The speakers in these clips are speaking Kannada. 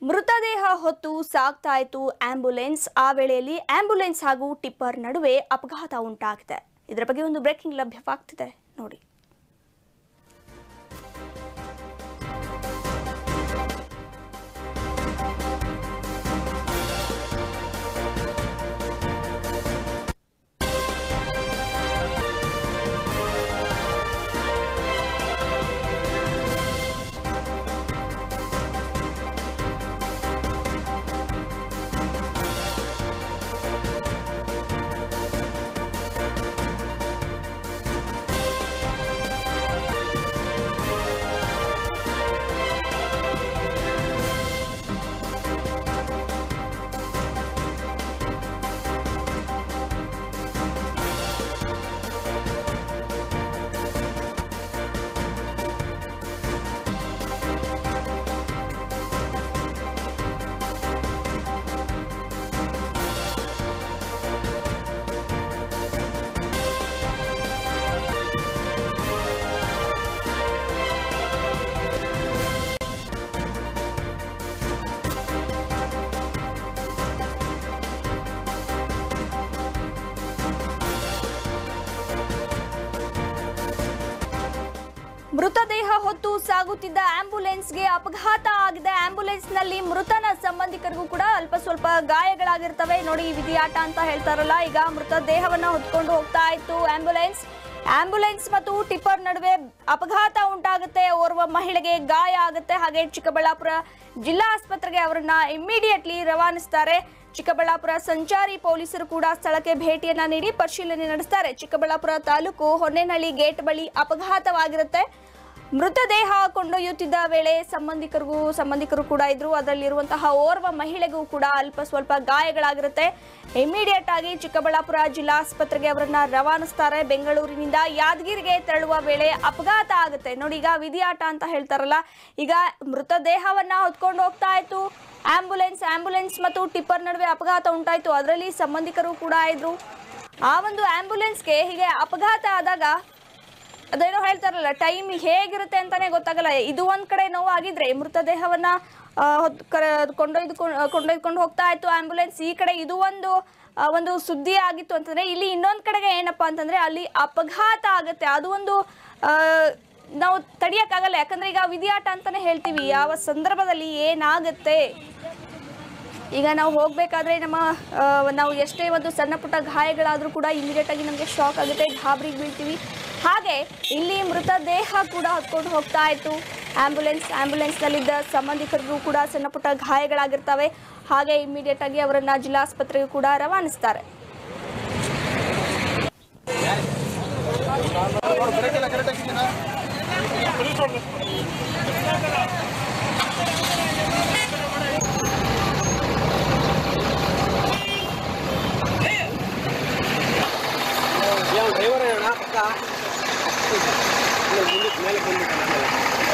ಮೃತದೇಹ ಹೊತ್ತು ಸಾಗ್ತಾ ಇತ್ತು ಆಂಬ್ಯುಲೆನ್ಸ್ ಆ ವೇಳೆಯಲ್ಲಿ ಆಂಬ್ಯುಲೆನ್ಸ್ ಹಾಗೂ ಟಿಪ್ಪರ್ ನಡುವೆ ಅಪಘಾತ ಉಂಟಾಗಿದೆ ಇದರ ಬಗ್ಗೆ ಒಂದು ಬ್ರೇಕಿಂಗ್ ಲಭ್ಯವಾಗ್ತಿದೆ ನೋಡಿ ಮೃತದೇಹ ಹೊತ್ತು ಸಾಗುತ್ತಿದ್ದ ಆಂಬ್ಯುಲೆನ್ಸ್ಗೆ ಅಪಘಾತ ಆಗಿದೆ ಆಂಬ್ಯುಲೆನ್ಸ್ನಲ್ಲಿ ಮೃತನ ಸಂಬಂಧಿಕರಿಗೂ ಕೂಡ ಅಲ್ಪ ಸ್ವಲ್ಪ ಗಾಯಗಳಾಗಿರ್ತವೆ ನೋಡಿ ಈ ವಿಧಿಯಾಟ ಅಂತ ಹೇಳ್ತಾರಲ್ಲ ಈಗ ಮೃತದೇಹವನ್ನ ಹೊತ್ಕೊಂಡು ಹೋಗ್ತಾ ಇತ್ತು ಆಂಬ್ಯುಲೆನ್ಸ್ ಆಂಬ್ಯುಲೆನ್ಸ್ ಮತ್ತು ಟಿಪ್ಪರ್ ನಡುವೆ ಅಪಘಾತ ಉಂಟಾಗುತ್ತೆ ಓರ್ವ ಮಹಿಳೆಗೆ ಗಾಯ ಆಗುತ್ತೆ ಹಾಗೆ ಚಿಕ್ಕಬಳ್ಳಾಪುರ ಜಿಲ್ಲಾ ಆಸ್ಪತ್ರೆಗೆ ಅವರನ್ನ ಇಮ್ಮಿಡಿಯೇಟ್ಲಿ ರವಾನಿಸ್ತಾರೆ ಚಿಕ್ಕಬಳ್ಳಾಪುರ ಸಂಚಾರಿ ಪೊಲೀಸರು ಕೂಡ ಸ್ಥಳಕ್ಕೆ ಭೇಟಿಯನ್ನ ನೀಡಿ ಪರಿಶೀಲನೆ ನಡೆಸ್ತಾರೆ ಚಿಕ್ಕಬಳ್ಳಾಪುರ ತಾಲೂಕು ಹೊನ್ನೇನಹಳ್ಳಿ ಗೇಟ್ ಬಳಿ ಅಪಘಾತವಾಗಿರುತ್ತೆ ಮೃತದೇಹ ಕೊಂಡೊಯ್ಯುತ್ತಿದ್ದ ವೇಳೆ ಸಂಬಂಧಿಕರಿಗೂ ಸಂಬಂಧಿಕರು ಕೂಡ ಇದ್ರು ಅದರಲ್ಲಿರುವಂತಹ ಓರ್ವ ಮಹಿಳೆಗೂ ಕೂಡ ಅಲ್ಪ ಸ್ವಲ್ಪ ಗಾಯಗಳಾಗಿರುತ್ತೆ ಇಮಿಡಿಯೇಟ್ ಆಗಿ ಚಿಕ್ಕಬಳ್ಳಾಪುರ ಜಿಲ್ಲಾ ಆಸ್ಪತ್ರೆಗೆ ಅವರನ್ನ ರವಾನಿಸ್ತಾರೆ ಬೆಂಗಳೂರಿನಿಂದ ಯಾದಗಿರಿಗೆ ತೆರಳುವ ವೇಳೆ ಅಪಘಾತ ಆಗುತ್ತೆ ನೋಡಿ ಈಗ ವಿಧಿಯಾಟ ಅಂತ ಹೇಳ್ತಾರಲ್ಲ ಈಗ ಮೃತದೇಹವನ್ನ ಹೊತ್ಕೊಂಡು ಹೋಗ್ತಾ ಇತ್ತು ಆಂಬ್ಯುಲೆನ್ಸ್ ಆಂಬ್ಯುಲೆನ್ಸ್ ಮತ್ತು ಟಿಪ್ಪರ್ ನಡುವೆ ಅಪಘಾತ ಉಂಟಾಯಿತು ಅದರಲ್ಲಿ ಸಂಬಂಧಿಕರು ಕೂಡ ಇದ್ರು ಆ ಒಂದು ಆಂಬ್ಯುಲೆನ್ಸ್ಗೆ ಹೀಗೆ ಅಪಘಾತ ಆದಾಗ ಅದೇನೋ ಹೇಳ್ತಾರಲ್ಲ ಟೈಮ್ ಹೇಗಿರುತ್ತೆ ಅಂತಾನೆ ಗೊತ್ತಾಗಲ್ಲ ಇದು ಒಂದ್ ಕಡೆ ನೋವಾಗಿದ್ರೆ ಮೃತದೇಹವನ್ನ ಆ, ಹೊತ್- ಕರ- ಕೊಂಡೊಯ್ದುಕೊಂಡು ಕೊಂಡೊಯ್ದುಕೊಂಡು ಹೋಗ್ತಾ ಇತ್ತು ಆಂಬ್ಯುಲೆನ್ಸ್ ಈ ಕಡೆ ಇದು ಒಂದು ಆ, ಒಂದು ಸುದ್ದಿ ಆಗಿತ್ತು ಅಂತಂದ್ರೆ ಇಲ್ಲಿ ಇನ್ನೊಂದ್ ಕಡೆಗೆ ಏನಪ್ಪಾ ಅಂತಂದ್ರೆ ಅಲ್ಲಿ ಅಪಘಾತ ಆಗುತ್ತೆ ಅದು ಒಂದು ಆ, ನಾವು ತಡಿಯಕ್ಕಾಗಲ್ಲ ಯಾಕಂದ್ರೆ ಈಗ ವಿಧಿಯಾಟ ಅಂತಾನೆ ಹೇಳ್ತೀವಿ ಯಾವ ಸಂದರ್ಭದಲ್ಲಿ ಏನಾಗುತ್ತೆ ಈಗ ನಾವು ಹೋಗಬೇಕಾದ್ರೆ ನಮ್ಮ ಆ, ನಾವು ಎಷ್ಟೇ ಒಂದು ಸಣ್ಣ ಪುಟ್ಟ ಗಾಯಗಳಾದರೂ ಕೂಡ ಇಮಿಡಿಯೇಟ್ ಆಗಿ ನಮಗೆ ಶಾಕ್ ಆಗುತ್ತೆ ಗಾಬರಿಗೆ ಬೀಳ್ತೀವಿ ಹಾಗೆ ಇಲ್ಲಿ ಮೃತದೇಹ ಕೂಡ ಹತ್ಕೊಂಡು ಹೋಗ್ತಾ ಇತ್ತು ಆಂಬ್ಯುಲೆನ್ಸ್ ಆಂಬ್ಯುಲೆನ್ಸ್ನಲ್ಲಿದ್ದ ಸಂಬಂಧಿಕರಿಗೂ ಕೂಡ ಸಣ್ಣ ಪುಟ್ಟ ಗಾಯಗಳಾಗಿರ್ತವೆ ಹಾಗೆ ಇಮಿಡಿಯೇಟ್ ಆಗಿ ಅವರನ್ನ ಜಿಲ್ಲಾಸ್ಪತ್ರೆಗೂ ಕೂಡ ರವಾನಿಸ್ತಾರೆ ಡ್ರೈವರ್ ಅಣ್ಣ ಪಕ್ಕ ಇಲ್ಲ, ಮುಂದಕ್ಕೆ ಮೇಲೆ ಬಂದ್ಬಿಟ್ಟ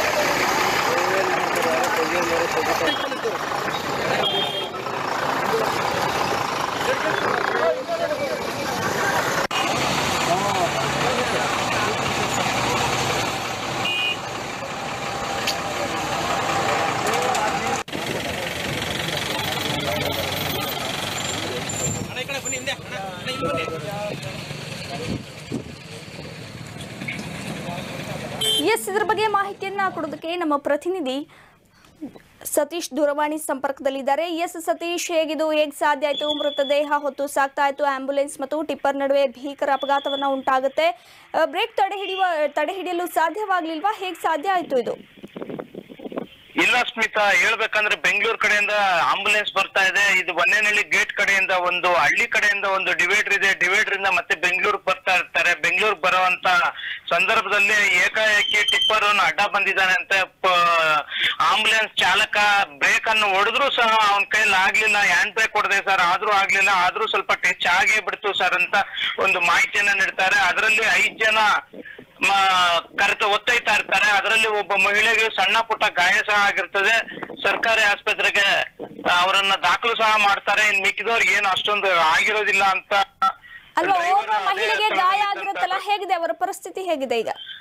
ಎಸ್ ಇದ್ರ ಬಗ್ಗೆ ಮಾಹಿತಿಯನ್ನ ಕೊಡೋದಕ್ಕೆ ನಮ್ಮ ಪ್ರತಿನಿಧಿ ಸತೀಶ್ ದೂರವಾಣಿ ಸಂಪರ್ಕದಲ್ಲಿದ್ದಾರೆ ಎಸ್ ಸತೀಶ್ ಹೇಗಿದು ಹೇಗ್ ಸಾಧ್ಯ ಆಯ್ತು ಮೃತದೇಹ ಹೊತ್ತು ಸಾಗ್ತಾ ಇತ್ತು ಆಂಬ್ಯುಲೆನ್ಸ್ ಮತ್ತು ಟಿಪ್ಪರ್ ನಡುವೆ ಭೀಕರ ಅಪಘಾತವನ್ನ ಉಂಟಾಗುತ್ತೆ ಬ್ರೇಕ್ ತಡೆ ಹಿಡಿಯುವ ತಡೆ ಹಿಡಿಯಲು ಸಾಧ್ಯವಾಗ್ಲಿಲ್ವಾ ಹೇಗ್ ಸಾಧ್ಯ ಆಯ್ತು ಇದು ಇಲ್ಲ ಸ್ಮಿತಾ ಹೇಳ್ಬೇಕಂದ್ರೆ ಬೆಂಗಳೂರು ಕಡೆಯಿಂದ ಆಂಬುಲೆನ್ಸ್ ಬರ್ತಾ ಇದೆ ಇದು ಬನ್ನೇನಹಳ್ಳಿ ಗೇಟ್ ಕಡೆಯಿಂದ ಒಂದು ಹಳ್ಳಿ ಕಡೆಯಿಂದ ಒಂದು ಡಿವೈಡರ್ ಇದೆ ಡಿವೈಡರ್ ಇಂದ ಮತ್ತೆ ಬೆಂಗಳೂರು ಬರ್ತಾ ಇರ್ತಾರೆ ಬೆಂಗಳೂರು ಬರುವಂತ ಸಂದರ್ಭದಲ್ಲಿ ಏಕಾಏಕಿ ಟಿಪ್ಪರ್ ಅಡ್ಡ ಬಂದಿದ್ದಾನೆ ಅಂತ ಆಂಬುಲೆನ್ಸ್ ಚಾಲಕ ಬ್ರೇಕ್ ಅನ್ನು ಹೊಡೆದ್ರು ಸಹ ಅವನ ಕೈಯಲ್ಲಿ ಆಗ್ಲಿಲ್ಲ ಹ್ಯಾಂಡ್ ಬ್ರೇಕ್ ಹೊಡೆದೆ ಸರ್ ಆದ್ರೂ ಆಗ್ಲಿಲ್ಲ ಆದ್ರೂ ಸ್ವಲ್ಪ ಟಚ್ ಆಗೇ ಬಿಡ್ತು ಸರ್ ಅಂತ ಒಂದು ಮಾಹಿತಿಯನ್ನ ನೀಡ್ತಾರೆ ಅದರಲ್ಲಿ ಐದ್ ಜನ ಮ- ಕರೆತ ಒತ್ತೈತಾ ಇರ್ತಾರೆ ಅದರಲ್ಲಿ ಒಬ್ಬ ಮಹಿಳೆಗೆ ಸಣ್ಣ ಪುಟ್ಟ ಗಾಯ ಸಹ ಆಗಿರ್ತದೆ ಸರ್ಕಾರಿ ಆಸ್ಪತ್ರೆಗೆ ಆ, ಅವರನ್ನ ದಾಖಲು ಸಹ ಮಾಡ್ತಾರೆ ಇನ್ ಮಿಕ್ಕಿದವ್ರಿಗೆ ಏನು ಅಷ್ಟೊಂದು ಆಗಿರೋದಿಲ್ಲ ಅಂತ ಅಲ್ವಾ driver ಓರ್ವ ಅದೇ ಮಹಿಳೆಗೆ ಸ್ಥಳದಲ್ಲಿ ಗಾಯ ಇದ್ದಂತ ಆಗಿರುತ್ತಲ್ಲ ಹೇಗಿದೆ ಅವರ ಪರಿಸ್ಥಿತಿ ಹೇಗಿದೆ ಈಗ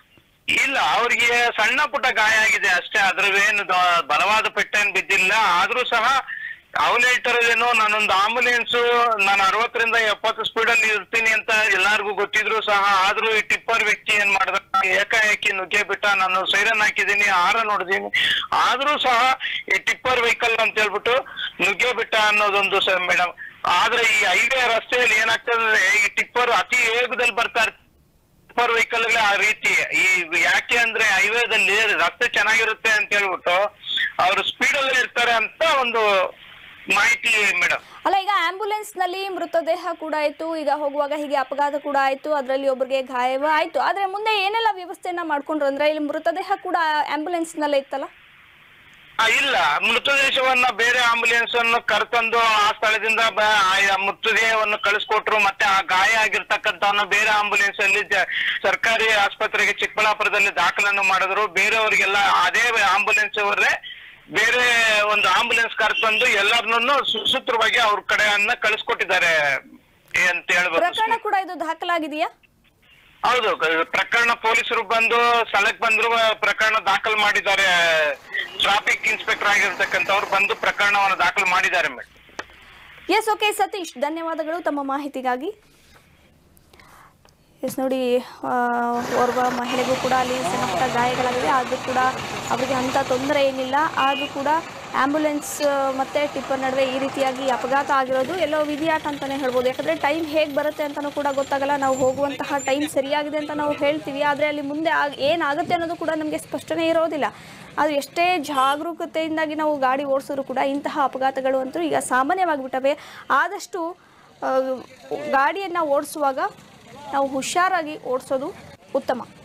ಇಲ್ಲ ಅವ್ರಿಗೆ ಸಣ್ಣ ಪುಟ್ಟ ಗಾಯ ಆಗಿದೆ ಅಷ್ಟೇ ಅದ್ರವೇನು ದ- ಬಲವಾದ ಪೆಟ್ಟೇನು ಬಿದ್ದಿಲ್ಲ ಆದ್ರೂ ಸಹ ಅವ್ನು ಹೇಳ್ತಾರೇನು ನಾನೊಂದು ಆಂಬುಲೆನ್ಸ್ ನಾನು ಅರವತ್ತರಿಂದ ಎಪ್ಪತ್ತು ಸ್ಪೀಡ್ ಅಲ್ಲಿ ಇರ್ತೀನಿ ಅಂತ ಎಲ್ಲಾರ್ಗೂ ಗೊತ್ತಿದ್ರು ಸಹ ಆದ್ರೂ ಈ ಟಿಪ್ಪರ್ ವ್ಯಕ್ತಿ ಏನ್ ಮಾಡ್ದ ಏಕಾಏಕಿ ನುಗ್ಗೆ ಬಿಟ್ಟ ನಾನು ಸೈರನ್ ಹಾಕಿದೀನಿ ಆರ ನೋಡಿದೀನಿ ಆದ್ರೂ ಸಹ ಈ ಟಿಪ್ಪರ್ ವೆಹಿಕಲ್ ಅಂತ ಹೇಳ್ಬಿಟ್ಟು ನುಗ್ಗೆ ಬಿಟ್ಟ ಅನ್ನೋದೊಂದು ಮೇಡಮ್ ಆದ್ರೆ ಈ ಹೈವೇ ರಸ್ತೆಯಲ್ಲಿ ಏನಾಗ್ತದೆ ಅಂದ್ರೆ ಈ ಟಿಪ್ಪರ್ ಅತಿ ವೇಗದಲ್ಲಿ ಬರ್ತಾ ಇರ್ತಾರೆ ಸೂಪರ್ ವೆಹಿಕಲ್ ಆ ರೀತಿ ಈ ಯಾಕೆ ಅಂದ್ರೆ ಹೈವೇದಲ್ಲಿ ರಸ್ತೆ ಚೆನ್ನಾಗಿರುತ್ತೆ ಅಂತ ಹೇಳ್ಬಿಟ್ಟು ಅವರು ಸ್ಪೀಡ್ ಅಲ್ಲಿ ಇರ್ತಾರೆ ಅಂತ ಒಂದು ಮಾಹಿತಿ ಮೇಡಮ್ ಅಲ್ಲ ಈಗ ಆಂಬ್ಯುಲೆನ್ಸ್ ನಲ್ಲಿ ಮೃತದೇಹ ಕೂಡ ಆಯ್ತು ಈಗ ಹೋಗುವಾಗ ಹೀಗೆ ಅಪಘಾತ ಕೂಡ ಆಯ್ತು ಅದರಲ್ಲಿ ಒಬ್ಬರಿಗೆ ಗಾಯವ ಆಯ್ತು ಆದ್ರೆ ಮುಂದೆ ಏನೆಲ್ಲ ವ್ಯವಸ್ಥೆಯನ್ನ ಮಾಡ್ಕೊಂಡ್ರು ಅಂದ್ರೆ ಇಲ್ಲಿ ಮೃತದೇಹ ಕೂಡ ಆಂಬ್ಯುಲೆನ್ಸ್ ನಲ್ಲೇ ಇತ್ತಲ್ಲ ಇಲ್ಲ ಮೃತದೇಹವನ್ನ ಬೇರೆ ಆಂಬುಲೆನ್ಸ್ ಅನ್ನು ಕರ್ಕೊಂಡು ಆ ಸ್ಥಳದಿಂದ ಬ- ಆ ಮೃತದೇಹವನ್ನು ಕಳಿಸ್ಕೊಟ್ರು ಮತ್ತೆ ಆ ಗಾಯ ಆಗಿರ್ತಕ್ಕಂಥವನ್ನ ಬೇರೆ ಆಂಬುಲೆನ್ಸ್ ಅಲ್ಲಿ ಜ- ಸರ್ಕಾರಿ ಆಸ್ಪತ್ರೆಗೆ ಚಿಕ್ಕಬಳ್ಳಾಪುರದಲ್ಲಿ ದಾಖಲನ್ನು ಮಾಡಿದ್ರು ಬೇರೆಯವರಿಗೆಲ್ಲ ಅದೇ ಆಂಬುಲೆನ್ಸ್ ಅವರೇ ಬೇರೆ ಒಂದು ಆಂಬುಲೆನ್ಸ್ ಕರ್ಕೊಂಡು ಎಲ್ಲರನ್ನೂ ಸುಸೂತ್ರವಾಗಿ ಅವ್ರ ಕಡೆಯನ್ನ ಕಳಿಸ್ಕೊಟ್ಟಿದ್ದಾರೆ ಅಂತ ಹೇಳ್ಬೋದು ಪ್ರಕರಣ ಕೂಡ ಇದು ದಾಖಲಾಗಿದೆಯಾ ಹೌದು ಕ- ಪ್ರಕರಣ ಪೊಲೀಸರು ಬಂದು ಸ್ಥಳಕ್ಕೆ ಬಂದ್ರು ಪ್ರಕರಣ ದಾಖಲು ಮಾಡಿದ್ದಾರೆ ಟ್ರಾಫಿಕ್ ಇನ್ಸ್ಪೆಕ್ಟರ್ ಆಗಿರ್ತಕ್ಕಂಥವ್ರು ಬಂದು ಪ್ರಕರಣವನ್ನು ದಾಖಲು ಮಾಡಿದ್ದಾರೆ ಮೇಡಮ್ ಎಸ್ ಓಕೆ ಸತೀಶ್ ಧನ್ಯವಾದಗಳು ತಮ್ಮ ಮಾಹಿತಿಗಾಗಿ ಎಸ್ ನೋಡಿ ಆ, ಓರ್ವ ಮಹಿಳೆಗೂ ಕೂಡ ಅಲ್ಲಿ ಸಣ್ಣ ಪುಟ್ಟ ಗಾಯಗಳಾಗಿವೆ ಆದರೂ ಕೂಡ ಅವರಿಗೆ ಅಂಥ ತೊಂದರೆ ಏನಿಲ್ಲ ಆದರೂ ಕೂಡ ಆ್ಯಂಬುಲೆನ್ಸ್ ಮತ್ತು ಟಿಪ್ಪರ್ ನಡುವೆ ಈ ರೀತಿಯಾಗಿ ಅಪಘಾತ ಆಗಿರೋದು ಎಲ್ಲೋ ವಿಧಿಯಾಟ ಅಂತಲೇ ಹೇಳ್ಬೋದು ಯಾಕಂದರೆ ಟೈಮ್ ಹೇಗೆ ಬರುತ್ತೆ ಅಂತಲೂ ಕೂಡ ಗೊತ್ತಾಗಲ್ಲ ನಾವು ಹೋಗುವಂತಹ ಟೈಮ್ ಸರಿಯಾಗಿದೆ ಅಂತ ನಾವು ಹೇಳ್ತೀವಿ ಆದರೆ ಅಲ್ಲಿ ಮುಂದೆ ಆಗ ಏನಾಗುತ್ತೆ ಅನ್ನೋದು ಕೂಡ ನಮಗೆ ಸ್ಪಷ್ಟನೆ ಇರೋದಿಲ್ಲ ಆದರೆ ಎಷ್ಟೇ ಜಾಗರೂಕತೆಯಿಂದಾಗಿ ನಾವು ಗಾಡಿ ಓಡಿಸಿದ್ರು ಕೂಡ ಇಂತಹ ಅಪಘಾತಗಳು ಅಂತೂ ಈಗ ಸಾಮಾನ್ಯವಾಗಿಬಿಟ್ಟವೆ ಆದಷ್ಟು ಗಾಡಿಯನ್ನು ಓಡಿಸುವಾಗ ನಾವು ಹುಷಾರಾಗಿ ಓಡಿಸೋದು ಉತ್ತಮ